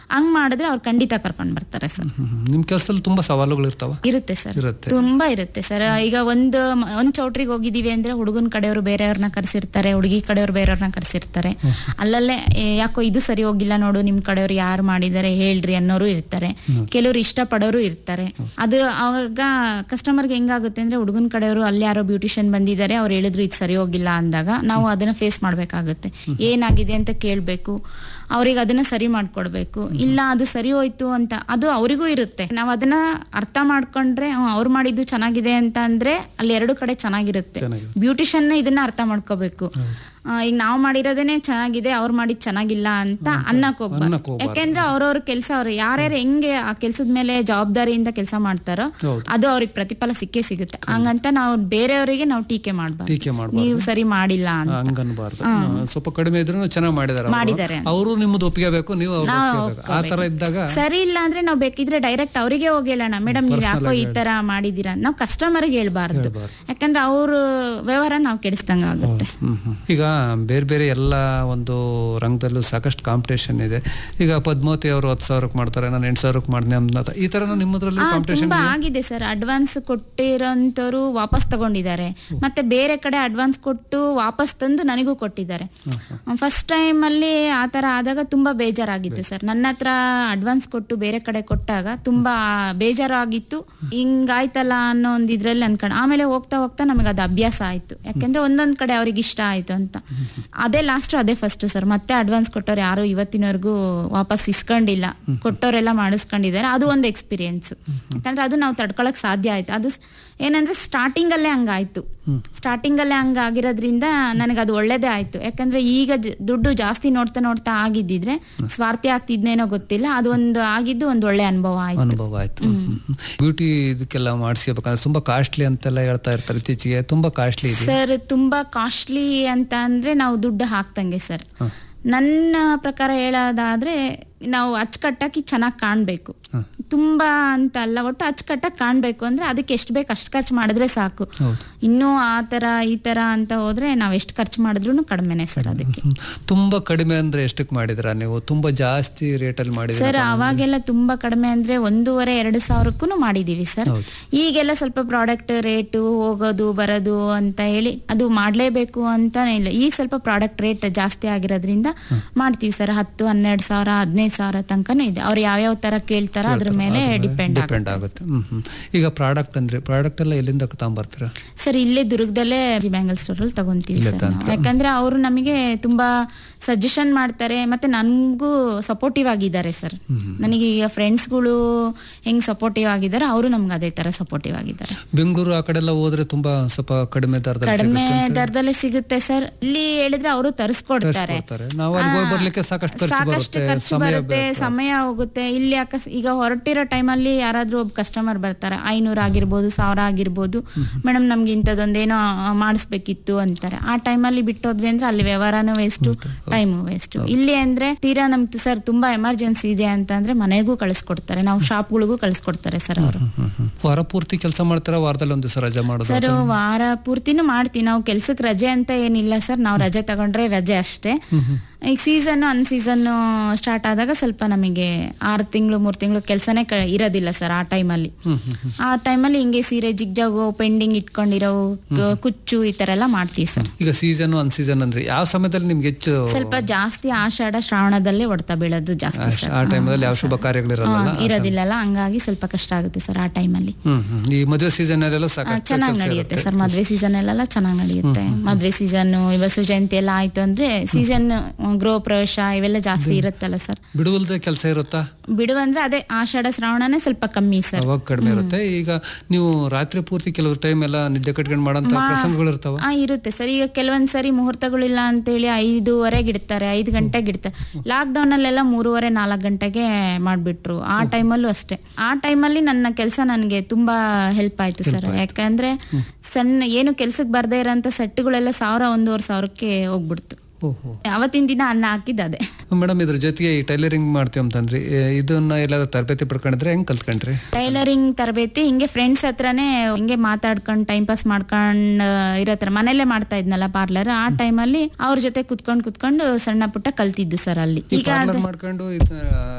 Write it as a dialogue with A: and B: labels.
A: ಹಂಗ್ ಮಾಡಿದ್ರೆ ಅವ್ರು ಖಂಡಿತ ಕರ್ಕೊಂಡ್ ಬರ್ತಾರೆ ಸರ್
B: ನಿಮ್ಮ ಕೆಲಸದಲ್ಲಿ ತುಂಬಾ ಸವಾಲುಗಳು ಇರ್ತಾವ
A: ಇರುತ್ತೆ ಸರ್
B: ಇರುತ್ತೆ
A: ತುಂಬಾ ಇರುತ್ತೆ ಸರ್ ಈಗ ಒಂದು ಒಂದ್ ಚೌಟ್ರಿಗೆ ಹೋಗಿದೀವಿ ಅಂದ್ರೆ ಹುಡುಗನ ಕಡೆಯವರು ಬೇರೆಯವ್ರನ್ನ ಕರ್ಸಿರ್ತಾರೆ ಹುಡುಗಿ ಕಡೆಯವ್ರು ಬೇರೆಯವ್ರನ್ನ ಕರ್ಸಿರ್ತಾರೆ ಅಲ್ಲಲ್ಲೇ ಏ, ಯಾಕೋ ಇದು ಸರಿ ಹೋಗಿಲ್ಲ ನೋಡು ನಿಮ್ ಕಡೆಯವ್ರು ಯಾರು ಮಾಡಿದ್ದಾರೆ ಹೇಳ್ರಿ ಅನ್ನೋರು ಇರ್ತಾರೆ ಕೆಲವರು ಇಷ್ಟ ಪಡೋರು ಇರ್ತಾರೆ ಅದು ಅವಾಗ ಕಸ್ಟಮರ್ಗೆ ಹೆಂಗಾಗುತ್ತೆ ಅಂದ್ರೆ ಹುಡುಗನ ಕಡೆಯವರು ಅಲ್ಲಿ ಯಾರೋ ಬ್ಯೂಟಿಷಿಯನ್ ಬಂದಿದ್ದಾರೆ ಅವ್ರು ಹೇಳಿದ್ರು ಇದು ಸರಿ ಹೋಗಿಲ್ಲ ಅಂದಾಗ ನಾವು ಅದನ್ನ ಫೇಸ್ ಮಾಡ್ಬೇಕಾಗುತ್ತೆ ಏನಾಗಿದೆ ಅಂತ ಕೇಳ್ಬೇಕು ಅವ್ರಿಗೆ ಅದನ್ನ ಸರಿ ಮಾಡ್ಕೊಡ್ಬೇಕು ಇಲ್ಲ ಅದು ಸರಿ ಹೋಯ್ತು ಅಂತ ಅದು ಅವರಿಗೂ ಇರುತ್ತೆ ನಾವು ಅದನ್ನ ಅರ್ಥ ಮಾಡ್ಕೊಂಡ್ರೆ ಅವ್ರು ಮಾಡಿದ್ದು ಚೆನ್ನಾಗಿದೆ ಅಂತ ಅಂದ್ರೆ ಅಲ್ಲಿ ಎರಡು ಕಡೆ ಚೆನ್ನಾಗಿರುತ್ತೆ
B: ಚೆನ್ನಾಗಿರುತ್ತೆ.
A: ಬ್ಯೂಟಿಷಿಯನ್ ಇದನ್ನ ಅರ್ಥ ಮಾಡ್ಕೋಬೇಕು ಆ, ಈಗ ನಾವು ಮಾಡಿರೋದೇನೆ ಚೆನ್ನಾಗಿದೆ ಅವ್ರು ಮಾಡಿದ್ ಚೆನ್ನಾಗಿಲ್ಲ ಅಂತ ಅನ್ನಕ್ ಹೋಗ್ಬಾರ್ದು
B: ಅನ್ನಕ್ ಹೋಗ್ಬಾರ್ದು.
A: ಯಾಕೆಂದ್ರೆ ಅವ್ರವ್ರ ಕೆಲಸ ಅವ್ರು ಯಾರ್ಯಾರು ಹೆಂಗೆ ಆ ಕೆಲ್ಸದ ಮೇಲೆ ಜವಾಬ್ದಾರಿಯಿಂದ ಕೆಲಸ ಮಾಡ್ತಾರೋ
B: ಹೌದು.
A: ಅದು ಅವ್ರಿಗೆ ಪ್ರತಿಫಲ ಸಿಕ್ಕೇ ಸಿಗುತ್ತೆ ಹಂಗಂತ ನಾವು ಬೇರೆಯವರಿಗೆ ನಾವು ಟೀಕೆ ಮಾಡ್ಬಾರ್ದು
B: ಟೀಕೆ ಮಾಡ್ಬಾರ್ದು
A: ನೀವು ಸರಿ ಮಾಡಿಲ್ಲ ಅಂತ
B: ಹಂಗನ್ಬಾರ್ದು ಸ್ವಲ್ಪ ಕಡಿಮೆ ಇದ್ರೂ ಚೆನ್ನಾಗಿ ಮಾಡಿದಾರೆ
A: ಮಾಡಿದ್ದಾರೆ.
B: ಅವರು ನಿಮ್ಮದು ಒಪ್ಪಿಗೆ ಬೇಕು ನೀವು ಅವ್ರ
A: ನಾವು
B: ಒಪ್ಪಿಗೆ ಬೇಕು. ಆ ತರ ಇದ್ದಾಗ
A: ಸರಿ ಇಲ್ಲ ಅಂದ್ರೆ ನಾವ್ ಬೇಕಿದ್ರೆ ಡೈರೆಕ್ಟ್ ಅವರಿಗೆ ಹೋಗಿ ಹೇಳೋಣ ಮೇಡಮ್ ನೀವ್ ಯಾಕೋ ಈ ತರ ಮಾಡಿದೀರಾ ನಾವು ಕಸ್ಟಮರ್ಗೆ ಹೇಳ್ಬಾರ್ದು
B: ಹೇಳ್ಬಾರ್ದು.
A: ಯಾಕಂದ್ರೆ ಅವ್ರ ವ್ಯವಹಾರ ನಾವು ಕೆಡಿಸ್ದಂಗ ಆಗುತ್ತೆ
B: ಹ್ಮ್, ಹ್ಮ್. ಈಗ ಬೇರೆ ಬೇರೆ ಎಲ್ಲ ಒಂದು ರಂಗದಲ್ಲೂ ಸಾಕಷ್ಟು ಕಾಂಪಿಟೇಷನ್ ಇದೆ ಈಗ ಪದ್ಮಾವತಿ ಅವರು ಹತ್ತು ಸಾವಿರಕ್ಕೆ ಮಾಡ್ತಾರೆ ನಾನು ಎಂಟು ಸಾವಿರಕ್ಕೆ ಮಾಡ್ತೀನಿ ಅಂತ ಈ ತರ ನಿಮ್ಮದ್ರಲ್ಲಿ
A: ಆ,
B: ಕಾಂಪಿಟೇಷನ್
A: ತುಂಬಾ ಆಗಿದೆ ಸರ್ ಅಡ್ವಾನ್ಸ್ ಕೊಟ್ಟಿರೋಂಥವ್ರು ವಾಪಸ್ ತಗೊಂಡಿದ್ದಾರೆ ಮತ್ತೆ ಬೇರೆ ಕಡೆ ಅಡ್ವಾನ್ಸ್ ಕೊಟ್ಟು ವಾಪಸ್ ತಂದು ನನಗೂ ಕೊಟ್ಟಿದ್ದಾರೆ ಫಸ್ಟ್ ಟೈಮ್ ಅಲ್ಲಿ ಆ ತರ ಆದಾಗ ತುಂಬಾ ಬೇಜಾರಾಗಿತ್ತು ಸರ್ ನನ್ನ ಹತ್ರ ಅಡ್ವಾನ್ಸ್ ಕೊಟ್ಟು ಬೇರೆ ಕಡೆ ಕೊಟ್ಟಾಗ ತುಂಬಾ ಬೇಜಾರಾಗಿತ್ತು ಹಿಂಗಾಯ್ತಲ್ಲ ಅನ್ನೋ ಒಂದು ಇದ್ರಲ್ಲಿ ಅನ್ಕೊಂಡ್ ಆಮೇಲೆ ಹೋಗ್ತಾ ಹೋಗ್ತಾ ನಮಗೆ ಅದು ಅಭ್ಯಾಸ ಆಯ್ತು ಯಾಕೆಂದ್ರೆ ಒಂದೊಂದ್ ಕಡೆ ಅವ್ರಿಗೆ ಇಷ್ಟ ಆಯ್ತು ಅಂತ ಅದೇ ಲಾಸ್ಟ್ ಅದೇ ಫಸ್ಟ್ ಸರ್ ಮತ್ತೆ ಅಡ್ವಾನ್ಸ್ ಕೊಟ್ಟವ್ರು ಯಾರು ಇವತ್ತಿನವರೆಗೂ ವಾಪಸ್ ಇಸ್ಕೊಂಡಿಲ್ಲ ಕೊಟ್ಟವರೆಲ್ಲ ಮಾಡಿಸ್ಕೊಂಡಿದ್ದಾರೆ ಅದು ಒಂದು ಎಕ್ಸ್ಪೀರಿಯನ್ಸ್ ಯಾಕಂದ್ರೆ ಅದು ನಾವು ತಡ್ಕೊಳಕ್ ಸಾಧ್ಯ ಆಯ್ತು ಅದು ಸ್- ಏನಂದ್ರೆ ಸ್ಟಾರ್ಟಿಂಗ್ ಅಲ್ಲೇ ಹಂಗಾಯ್ತು ಸ್ಟಾರ್ಟಿಂಗ್ ಅಲ್ಲೇ ಹಂಗಾಗಿರೋದ್ರಿಂದ ನನಗೆ ಅದು ಒಳ್ಳೇದೇ ಆಯ್ತು ಯಾಕಂದ್ರೆ ಈಗ ಜ- ದುಡ್ಡು ಜಾಸ್ತಿ ನೋಡ್ತಾ ನೋಡ್ತಾ ಆಗಿದ್ದಿದ್ರೆ ಸ್ವಾರ್ಥಿ ಆಗ್ತಿದ್ನೇನೋ ಗೊತ್ತಿಲ್ಲ ಅದು ಒಂದು ಆಗಿದ್ದು ಒಂದು ಒಳ್ಳೆ ಅನುಭವ ಆಯ್ತು
B: ಅನುಭವ ಆಯ್ತು ಬ್ಯೂಟಿ ಇದಕ್ಕೆಲ್ಲ ಮಾಡಿಸ್ಬೇಕಂದ್ರೆ ತುಂಬಾ ಕಾಸ್ಟ್ಲಿ ಅಂತೆಲ್ಲ ಹೇಳ್ತಾ ಇರ್ತಾರೆ ಇತ್ತೀಚೆಗೆ ತುಂಬಾ ಕಾಸ್ಟ್ಲಿ ಇದೆ
A: ಸರ್ ತುಂಬಾ ಕಾಸ್ಟ್ಲಿ ಅಂತ ಅಂದ್ರೆ ನಾವು ದುಡ್ಡು ಹಾಕ್ತಂಗೆ ಸರ್ ನನ್ನ ಪ್ರಕಾರ ಹೇಳೋದಾದ್ರೆ ನಾವು ಅಚ್ಚುಕಟ್ಟಾಗಿ ಚೆನ್ನಾಗಿ ಕಾಣ್ಬೇಕು ತುಂಬಾ ಅಂತ ಅಲ್ಲ ಒಟ್ಟು ಅಚ್ಚುಕಟ್ಟಾಗಿ ಕಾಣ್ಬೇಕು ಅಂದ್ರೆ ಅದಕ್ಕೆ ಎಷ್ಟು ಬೇಕು ಅಷ್ಟು ಖರ್ಚು ಮಾಡಿದ್ರೆ ಸಾಕು
B: ಹೌದು.
A: ಇನ್ನೂ ಆ ತರ ಈ ತರ ಅಂತ ಹೋದ್ರೆ ನಾವ್ ಎಷ್ಟು ಖರ್ಚು ಮಾಡಿದ್ರು ಕಡಿಮೆನೆ ಸರ್ ಅದಕ್ಕೆ
B: ಹ್ಮ್. ತುಂಬಾ ಕಡಿಮೆ ಅಂದ್ರೆ ಎಷ್ಟಕ್ಕೆ ಮಾಡಿದ್ರ ನೀವು ತುಂಬಾ ಜಾಸ್ತಿ ರೇಟಲ್ಲಿ ಮಾಡಿದ್ರ
A: ಸರ್ ಅವಾಗೆಲ್ಲ ತುಂಬಾ ಕಡಿಮೆ ಅಂದ್ರೆ ಒಂದೂವರೆ ಎರಡು ಸಾವಿರಕ್ಕೂ ಮಾಡಿದೀವಿ ಸರ್
B: ಹೌದು.
A: ಈಗೆಲ್ಲ ಸ್ವಲ್ಪ ಪ್ರಾಡಕ್ಟ್ ರೇಟು ಹೋಗೋದು ಬರೋದು ಅಂತ ಹೇಳಿ ಅದು ಮಾಡ್ಲೇಬೇಕು ಅಂತಾನೆ ಇಲ್ಲ ಈಗ ಸ್ವಲ್ಪ ಪ್ರಾಡಕ್ಟ್ ರೇಟ್ ಜಾಸ್ತಿ ಆಗಿರೋದ್ರಿಂದ ಮಾಡ್ತೀವಿ ಸರ್ ಹತ್ತು ಹನ್ನೆರಡು ಸಾವಿರ ಹದಿನೈದು ಸಾವಿರ ತನಕನೂ ಇದೆ ಅವ್ರು ಯಾವ್ಯಾವ ತರ ಕೇಳ್ತಾರ ಅದ್ರ ಮೇಲೆ ಡಿಪೆಂಡ್
B: ಡಿಪೆಂಡ್ ಆಗುತ್ತೆ ಹ್ಮ್ ಹ್ಮ್. ಈಗ ಪ್ರಾಡಕ್ಟ್ ಅಂದ್ರೆ ಪ್ರಾಡಕ್ಟ್ ಎಲ್ಲ ಎಲ್ಲಿಂದ ತಗೊಂಬರ್ತೀರಾ
A: ಸರ್ ಇಲ್ಲೇ ದುರ್ಗದಲ್ಲೇ ಬ್ಯಾಂಗಲ್ ಸ್ಟೋರ್ ಅಲ್ಲಿ ತಗೊಂತೀವಿ
B: ಇಲ್ಲೇ
A: ಸರ್
B: ತಗೊಂತೀರಾ?
A: ನಾವು. ಯಾಕಂದ್ರೆ ಅವರು ನಮಗೆ ತುಂಬಾ ಸಜೆಷನ್ ಮಾಡ್ತಾರೆ ಮತ್ತೆ ನನ್ಗೂ ಸಪೋರ್ಟಿವ್ ಆಗಿದ್ದಾರೆ ಸರ್ ನನಗೆ ಈಗ ಫ್ರೆಂಡ್ಸ್ಗಳು ಹೆಂಗ್ ಸಪೋರ್ಟಿವ್ ಆಗಿದ್ದಾರೆ ಅವರು ನಮ್ಗೆ ಅದೇ ತರ ಸಪೋರ್ಟಿವ್ ಆಗಿದ್ದಾರೆ
B: ಬೆಂಗಳೂರು ಆ ಕಡೆ ಎಲ್ಲ ಹೋದ್ರೆ ತುಂಬಾ ಸ್ವಲ್ಪ ಕಡಿಮೆ ದರದಲ್ಲಿ
A: ಕಡಿಮೆ
B: ಸಿಗುತ್ತೆ ಅಂತ
A: ದರದಲ್ಲೇ ಸಿಗುತ್ತೆ ಸರ್ ಇಲ್ಲಿ ಹೇಳಿದ್ರೆ ಅವರು ತರಿಸ್ಕೊಡ್ತಾರೆ
B: ತರಿಸ್ಕೊಡ್ತಾರೆ. ನಾವು ಅಲ್ಲಿಗೆ ಹೋಗಿ ಬರ್ಲಿಕ್ಕೆ ಸಾಕಷ್ಟು ಖರ್ಚು
A: ಸಾಕಷ್ಟು
B: ಬರುತ್ತೆ,
A: ಖರ್ಚು
B: ಸಮಯ
A: ಬರುತ್ತೆ
B: ಬೇಕು.
A: ಸಮಯ ಹೋಗುತ್ತೆ ಇಲ್ಲಿ ಅಕಸ್ ಈಗ ಹೊರಟಿರೋ ಟೈಮಲ್ಲಿ ಯಾರಾದ್ರೂ ಒಬ್ಬ ಕಸ್ಟಮರ್ ಬರ್ತಾರೆ ಐನೂರು ಆಗಿರ್ಬೋದು ಸಾವಿರ ಆಗಿರ್ಬೋದು ಮೇಡಮ್ ನಮ್ಗೆ ಇಂಥದ್ದೊಂದೇನೋ ಮಾಡಿಸ್ಬೇಕಿತ್ತು ಅಂತಾರೆ ಆ ಟೈಮಲ್ಲಿ ಬಿಟ್ಟೋದ್ವಿ ಅಂದ್ರೆ ಅಲ್ಲಿ ವ್ಯವಹಾರನೂ ವೇಸ್ಟ್ ಟೈಮು ವೇಸ್ಟ್ ಇಲ್ಲಿ ಅಂದ್ರೆ ತೀರಾ ನಮ್ಗೆ ಸರ್ ತುಂಬಾ ಎಮರ್ಜೆನ್ಸಿ ಇದೆ ಅಂತ ಅಂದ್ರೆ ಮನೆಗೂ ಕಳಿಸ್ಕೊಡ್ತಾರೆ ನಾವು ಶಾಪ್ಗಳಿಗೂ ಕಳಿಸ್ಕೊಡ್ತಾರೆ ಸರ್ ಅವರು
B: ಹ್ಮ್ ಹ್ಮ್. ವಾರ ಪೂರ್ತಿ ಕೆಲಸ ಮಾಡ್ತೀರಾ ವಾರದಲ್ಲಿ ಒಂದು ದಿವಸ ರಜೆ ಮಾಡೋದು
A: ಸರ್ ವಾರ ಪೂರ್ತಿನೂ ಮಾಡ್ತೀವಿ ನಾವು ಕೆಲ್ಸಕ್ಕೆ ರಜೆ ಅಂತ ಏನಿಲ್ಲ ಸರ್ ನಾವು ರಜೆ ತಗೊಂಡ್ರೆ ರಜೆ ಅಷ್ಟೇ ಈಗ ಸೀಸನ್ ಅನ್ ಸೀಸನ್ ಸ್ಟಾರ್ಟ್ ಆದಾಗ ಸ್ವಲ್ಪ ನಮಗೆ ಆರು ತಿಂಗಳು ಮೂರು ತಿಂಗಳು ಕೆಲಸನೇ ಇರೋದಿಲ್ಲ ಸರ್ ಆ ಟೈಮಲ್ಲಿ ಆ ಟೈಮಲ್ಲಿ ಹಿಂಗೆ ಸೀರೆ ಜಿಗ್ಜಾಗು ಪೆಂಡಿಂಗ್ ಇಟ್ಕೊಂಡಿರೋ ಕ- ಕುಚ್ಚು ಈ ತರ ಎಲ್ಲ ಮಾಡ್ತೀವಿ ಸರ್
B: ಈಗ ಸೀಸನ್ ಅನ್ ಸೀಸನ್ ಅಂದ್ರೆ ಯಾವ ಸಮಯದಲ್ಲಿ ನಿಮ್ಗೆ ಹೆಚ್ಚು
A: ಸ್ವಲ್ಪ ಜಾಸ್ತಿ ಆಷಾಢ ಶ್ರಾವಣದಲ್ಲೇ ಹೊಡ್ತಾ ಬೀಳೋದು ಜಾಸ್ತಿ
B: ಆ-
A: ಸರ್
B: ಆ ಟೈಮಲ್ಲಿ ಯಾವ ಶುಭ ಕಾರ್ಯಗಳಿರಲ್ಲ
A: ಹಾ, ಇರೋದಿಲ್ಲಲ್ಲ ಹಂಗಾಗಿ ಸ್ವಲ್ಪ ಕಷ್ಟ ಆಗುತ್ತೆ ಸರ್ ಆ ಟೈಮಲ್ಲಿ
B: ಹ್ಮ್ ಹ್ಮ್. ಈ ಮದುವೆ ಸೀಸನ್ ಅಲ್ಲೆಲ್ಲ ಸಾಕಷ್ಟು
A: ಚೆನ್ನಾಗಿ
B: ಕೆಲ್ಸ
A: ನಡೆಯುತ್ತೆ
B: ಇರುತ್ತೆ.
A: ಸರ್ ಮದ್ವೆ ಸೀಸನ್ ಅಲ್ಲೆಲ್ಲ ಚೆನ್ನಾಗಿ ನಡೆಯುತ್ತೆ ಮದ್ವೆ ಸೀಸನ್ ಬಸವ ಜಯಂತಿ ಎಲ್ಲ ಆಯ್ತು ಅಂದ್ರೆ ಸೀಸನ್ ಗೃಹ ಪ್ರವೇಶ ಇವೆಲ್ಲ ಜಾಸ್ತಿ ಇರುತ್ತಲ್ಲ ಸರ್
B: ಬಿಡುವಲ್ದೆ ಕೆಲಸ ಇರುತ್ತಾ
A: ಬಿಡುವಂದ್ರೆ ಅದೇ ಆಷಾಢ ಶ್ರಾವಣನೇ ಸ್ವಲ್ಪ ಕಮ್ಮಿ ಸರ್
B: ಅವಾಗ ಕಡಿಮೆ ಇರುತ್ತೆ ಈಗ ನೀವು ರಾತ್ರಿ ಪೂರ್ತಿ ಕೆಲವು ಟೈಮ್ ಎಲ್ಲ ನಿದ್ದೆ ಕಟ್ಕೊಂಡು ಮಾಡಂತ ಪ್ರಸಂಗಗಳು ಇರ್ತಾವ
A: ಆ ಇರುತ್ತೆ ಸರ್ ಈಗ ಕೆಲವೊಂದ್ ಸರಿ ಮುಹೂರ್ತಗಳಿಲ್ಲ ಅಂತೇಳಿ ಐದೂವರೆಗೆ ಇಡ್ತಾರೆ ಐದು ಗಂಟೆಗೆ ಇಡ್ತಾರೆ ಲಾಕ್ ಡೌನ್ ಅಲ್ಲೆಲ್ಲ ಮೂರುವರೆ ನಾಲ್ಕು ಗಂಟೆಗೆ ಮಾಡ್ಬಿಟ್ರು ಆ ಟೈಮಲ್ಲೂ ಅಷ್ಟೇ ಆ ಟೈಮಲ್ಲಿ ನನ್ನ ಕೆಲಸ ನನಗೆ ತುಂಬಾ ಹೆಲ್ಪ್ ಆಯ್ತು ಸರ್ ಯಾಕಂದ್ರೆ ಸಣ್ಣ ಏನು ಕೆಲ್ಸಕ್ಕೆ ಬರ್ದೇ ಇರೋಂಥ ಸೆಟ್ಗಳೆಲ್ಲ ಸಾವಿರ ಒಂದೂವರೆ ಸಾವಿರಕ್ಕೆ ಹೋಗ್ಬಿಡ್ತು
B: ಓಹೋ
A: ಅವತ್ತಿನ ದಿನ ಅನ್ನ ಹಾಕಿದ್ದು ಅದೇ
B: ಮೇಡಮ್ ಇದ್ರ ಜೊತೆಗೆ ಈ ಟೈಲರಿಂಗ್ ಮಾಡ್ತೀವಿ ಅಂತಂದ್ರಿ ಏ, ಇದನ್ನ ಎಲ್ಲಾದ್ರೂ ತರಬೇತಿ ಪಡ್ಕೊಂಡಿದ್ರೆ ಹೆಂಗ್ ಕಲ್ತ್ಕೊಂಡ್ರಿ
A: ಟೈಲರಿಂಗ್ ತರಬೇತಿ ಹಿಂಗೆ ಫ್ರೆಂಡ್ಸ್ ಹತ್ರನೇ ಹಿಂಗೆ ಮಾತಾಡ್ಕೊಂಡು ಟೈಮ್ ಪಾಸ್ ಮಾಡ್ಕೊಂಡ್ ಇರೋ ತರ ಮನೇಲೆ ಮಾಡ್ತಾ ಇದ್ನಲ್ಲ ಪಾರ್ಲರ್ ಆ ಟೈಮಲ್ಲಿ ಅವ್ರ ಜೊತೆ ಕುತ್ಕೊಂಡ್ ಕುತ್ಕೊಂಡು ಸಣ್ಣ ಪುಟ್ಟ ಕಲ್ತಿದ್ದು ಸರ್ ಅಲ್ಲಿ
B: ಈ
A: ಈಗ
B: ಪಾರ್ಲರ್ ಮಾಡ್ಕೊಂಡು ಇದ್